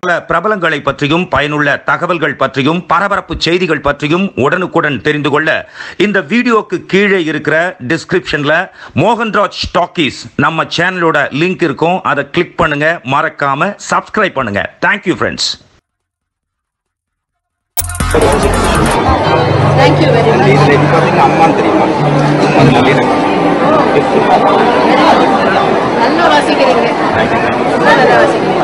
பல பிரபலங்களை பற்றியும் பயனுள்ள தகவல்கள் பற்றியும் பரபரப்பு செய்திகள் பற்றியும் உடனுக்குடன் தெரிந்து கொள்ள இந்த வீடியோக்கு கீழே இருக்கிற டிஸ்கிரிப்ஷன்ல மோகன்ராஜ் ஸ்டாக்கீஸ் நம்ம சேனலோட லிங்க் இருக்கும் அதை கிளிக் பண்ணுங்க மறக்காம சப்ஸ்கிரைப் பண்ணுங்க thank you friends thank you very much இதில் இது பார்த்தீங்கன்னா அம்மான்னு தெரியுமா அது நல்லிணக்கம் நல்லா வாசிக்கிறீங்க ரொம்ப நல்லா வாசிக்கிறீங்க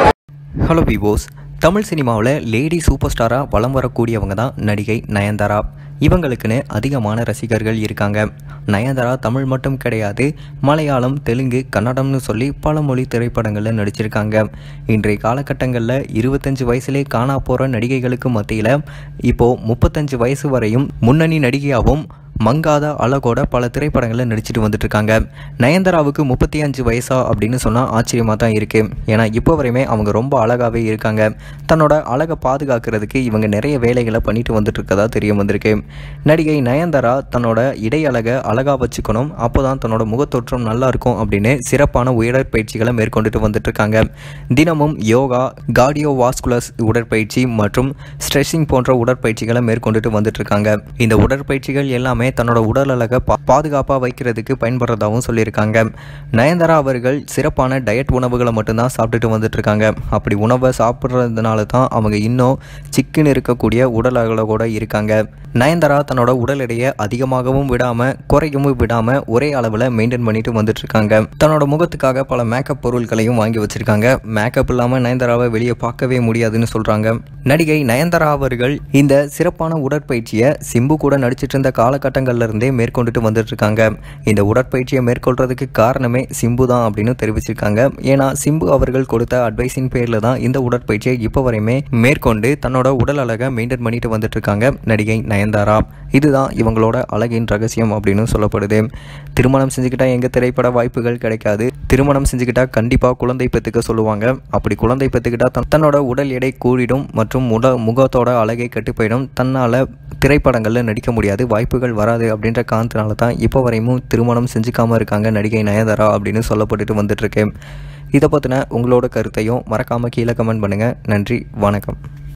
ஹலோ விவோஸ் தமிழ் சினிமாவில் லேடி சூப்பர் ஸ்டாராக வலம் வரக்கூடியவங்க தான் நடிகை நயன்தாரா இவங்களுக்குன்னு அதிகமான ரசிகர்கள் இருக்காங்க நயன்தாரா தமிழ் மட்டும் கிடையாது மலையாளம் தெலுங்கு கன்னடம்னு சொல்லி பல மொழி திரைப்படங்களில் நடிச்சிருக்காங்க இன்றைய காலகட்டங்களில் இருபத்தஞ்சு வயசுலே காணா போகிற நடிகைகளுக்கு மத்தியில் இப்போது முப்பத்தஞ்சு வயசு வரையும் முன்னணி நடிகையாகவும் மங்காத அழகோட பல திரைப்படங்களில் நடிச்சிட்டு வந்துட்டு இருக்காங்க நயன்தாராவுக்கு முப்பத்தி அஞ்சு வயசா அப்படின்னு சொன்னால் ஆச்சரியமாக தான் இருக்கு ஏன்னா இப்போ வரையுமே அவங்க ரொம்ப அழகாகவே இருக்காங்க தன்னோட அழகை பாதுகாக்கிறதுக்கு இவங்க நிறைய வேலைகளை பண்ணிட்டு வந்துட்டு இருக்கதா தெரிய வந்திருக்கு நடிகை நயன்தாரா தன்னோட இடை அழகை அழகாக வச்சுக்கணும் அப்போ தான் தன்னோட முகத்தோற்றம் நல்லா இருக்கும் அப்படின்னு சிறப்பான உடற்பயிற்சிகளை மேற்கொண்டுட்டு வந்துட்டு இருக்காங்க தினமும் யோகா கார்டியோ வாஸ்குலஸ் உடற்பயிற்சி மற்றும் ஸ்ட்ரெச்சிங் போன்ற உடற்பயிற்சிகளை மேற்கொண்டுட்டு வந்துட்டு இருக்காங்க இந்த உடற்பயிற்சிகள் எல்லாமே தன்னோட உடல் அழகை பா பாதுகாப்பாக வைக்கிறதுக்கு பயன்படுறதாகவும் சொல்லியிருக்காங்க நயன்தாரா அவர்கள் சிறப்பான டயட் உணவுகளை மட்டும்தான் சாப்பிட்டுட்டு வந்துட்டு இருக்காங்க அப்படி உணவை சாப்பிட்றதுனால தான் அவங்க இன்னும் சிக்கன் இருக்கக்கூடிய உடல் அழகோட இருக்காங்க நயன்தாரா தன்னோட உடல் எடையை அதிகமாகவும் விடாமல் குறைக்கவும் விடாமல் ஒரே அளவில் மெயின்டைன் பண்ணிட்டு வந்துட்டு இருக்காங்க தன்னோட முகத்துக்காக பல மேக்கப் பொருட்களையும் வாங்கி வச்சிருக்காங்க மேக்கப் இல்லாமல் நயன்தாராவை வெளியே பார்க்கவே முடியாதுன்னு சொல்கிறாங்க நடிகை நயன்தாரா அவர்கள் இந்த சிறப்பான உடற்பயிற்சியை சிம்பு கூட நடிச்சிட்டு இருந்த காலகட்டங்கள்ல இருந்தே மேற்கொண்டுட்டு வந்துட்டு இருக்காங்க இந்த உடற்பயிற்சியை மேற்கொள்றதுக்கு காரணமே சிம்பு தான் அப்படின்னு தெரிவிச்சிருக்காங்க ஏன்னா சிம்பு அவர்கள் கொடுத்த அட்வைஸின் பேரில் தான் இந்த உடற்பயிற்சியை இப்போ வரையுமே மேற்கொண்டு தன்னோட உடல் அழகை மெயின்டைன் பண்ணிட்டு வந்துட்டு இருக்காங்க நடிகை நயன்தாரா இதுதான் இவங்களோட அழகின் ரகசியம் அப்படின்னு சொல்லப்படுது திருமணம் செஞ்சுக்கிட்டா எங்க திரைப்பட வாய்ப்புகள் கிடைக்காது திருமணம் செஞ்சுக்கிட்டா கண்டிப்பாக குழந்தை பெற்றுக்க சொல்லுவாங்க அப்படி குழந்தை பெற்றுக்கிட்டா தன் தன்னோட உடல் எடை கூடிடும் மற்றும் உட முகத்தோட அழகை கெட்டு போயிடும் தன்னால் திரைப்படங்களில் நடிக்க முடியாது வாய்ப்புகள் வராது அப்படின்ற காரணத்தினால தான் இப்போ வரையும் திருமணம் செஞ்சுக்காம இருக்காங்க நடிகை நயன்தாரா அப்படின்னு சொல்லப்பட்டுட்டு வந்துட்டு இருக்கேன் இதை பற்றின உங்களோட கருத்தையும் மறக்காமல் கீழே கமெண்ட் பண்ணுங்கள் நன்றி வணக்கம்